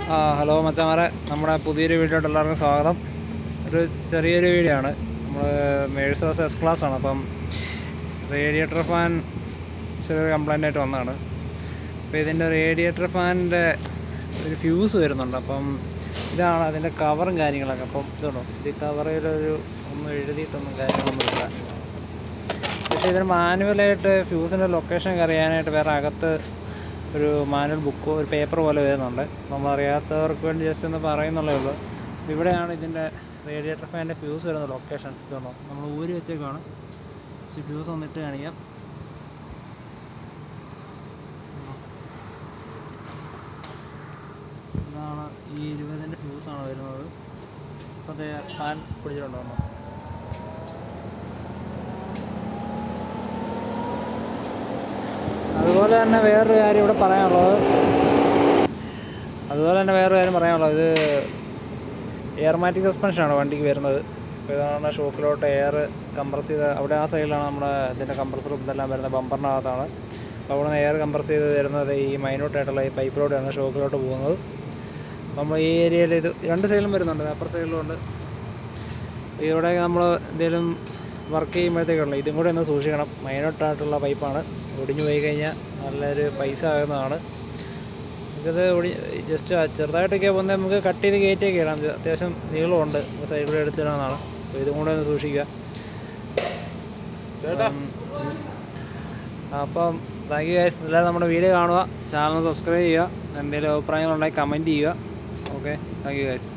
ആ ഹലോ മച്ചാമാരെ നമ്മുടെ പുതിയൊരു വീഡിയോയിട്ട് എല്ലാവർക്കും സ്വാഗതം ഒരു ചെറിയൊരു വീഡിയോ ആണ് നമ്മൾ മേഴ്സേഴ്സ് എസ് ക്ലാസ് ആണ് അപ്പം റേഡിയേറ്റർ ഫാൻ ചെറിയൊരു കംപ്ലൈൻ്റ് ആയിട്ട് വന്നതാണ് അപ്പോൾ ഇതിൻ്റെ റേഡിയേറ്റർ ഫാനിൻ്റെ ഒരു ഫ്യൂസ് വരുന്നുണ്ട് അപ്പം ഇതാണ് അതിൻ്റെ കവറും കാര്യങ്ങളൊക്കെ അപ്പം ഇതുണ്ടോ ഈ കവറിലൊരു ഒന്നും എഴുതിയിട്ടൊന്നും കാര്യങ്ങളൊന്നും ഇല്ല പക്ഷേ ഇതിന് മാനുവലായിട്ട് ഫ്യൂസിൻ്റെ ലൊക്കേഷനൊക്കെ അറിയാനായിട്ട് വേറെ അകത്ത് ഒരു മാനുവൽ ബുക്കോ ഒരു പേപ്പർ പോലെ വരുന്നുണ്ട് നമ്മൾ അറിയാത്തവർക്ക് വേണ്ടി ജസ്റ്റ് ഒന്ന് പറയുന്നുള്ളേ ഉള്ളൂ അപ്പോൾ ഇവിടെയാണ് ഇതിൻ്റെ റേഡിയേറ്റർ ഫാനിൻ്റെ ഫ്യൂസ് വരുന്ന ലൊക്കേഷൻ ഇതുണ്ടോ നമ്മൾ ഊരി വെച്ചേക്കാണ് ജസ്റ്റ് ഫ്യൂസ് ഒന്നിട്ട് കാണിക്കാം ഇതാണ് ഈ ഇരുപതിൻ്റെ ഫ്യൂസാണ് വരുന്നത് അപ്പോൾ ഫാൻ പിടിച്ചിട്ടുണ്ടോ ഒന്ന്? അതുപോലെ തന്നെ വേറൊരു കാര്യം ഇവിടെ പറയാനുള്ളത് അതുപോലെ തന്നെ വേറൊരു കാര്യം പറയാനുള്ളത് ഇത് എയർമാറ്റിക് സസ്പെൻഷനാണ് വണ്ടിക്ക് വരുന്നത് അപ്പോൾ ഇതാണ് ഷോക്കിലോട്ട് എയർ കംപ്രസ് ചെയ്ത് അവിടെ ആ സൈഡിലാണ് നമ്മുടെ ഇതിൻ്റെ കംപ്രസറും ഇതെല്ലാം വരുന്നത് ബമ്പറിനകത്താണ് അപ്പോൾ അവിടെ നിന്ന് എയർ കംപ്രസ് ചെയ്ത് വരുന്നത് ഈ മൈനോട്ടായിട്ടുള്ള ഈ പൈപ്പിലൂടെയാണ് ഷോക്കിലോട്ട് പോകുന്നത് നമ്മൾ ഈ ഏരിയയിൽ ഇത് രണ്ട് സൈഡിലും വരുന്നുണ്ട് അപ്പുറ സൈഡിലും ഉണ്ട് ഇവിടെ നമ്മൾ എന്തെങ്കിലും വർക്ക് ചെയ്യുമ്പോഴത്തേക്കുള്ള ഇതും കൂടെ ഒന്ന് സൂക്ഷിക്കണം മൈനോട്ടായിട്ടുള്ള പൈപ്പാണ് ഒടിഞ്ഞു പോയി കഴിഞ്ഞാൽ നല്ലൊരു പൈസ ആകുന്നതാണ് നമുക്കിത് ഒടി ജസ്റ്റ് ചെറുതായിട്ടൊക്കെ പോകുന്നത് നമുക്ക് കട്ട് ചെയ്ത് കയറ്റിയൊക്കെ ഇടാം ഇത് അത്യാവശ്യം നീളമുണ്ട് സൈഡിലൂടെ എടുത്തിടാവുന്നതാണ് അപ്പോൾ ഇതും കൂടെ ഒന്ന് സൂക്ഷിക്കുക അപ്പം, അപ്പം താങ്ക് യു ഗൈസ് എല്ലാവരും നമ്മുടെ വീഡിയോ കാണുക ചാനൽ സബ്സ്ക്രൈബ് ചെയ്യുക എന്തെങ്കിലും അഭിപ്രായങ്ങളുണ്ടെങ്കിൽ കമൻറ്റ് ചെയ്യുക ഓക്കെ താങ്ക് യു ഗൈസ്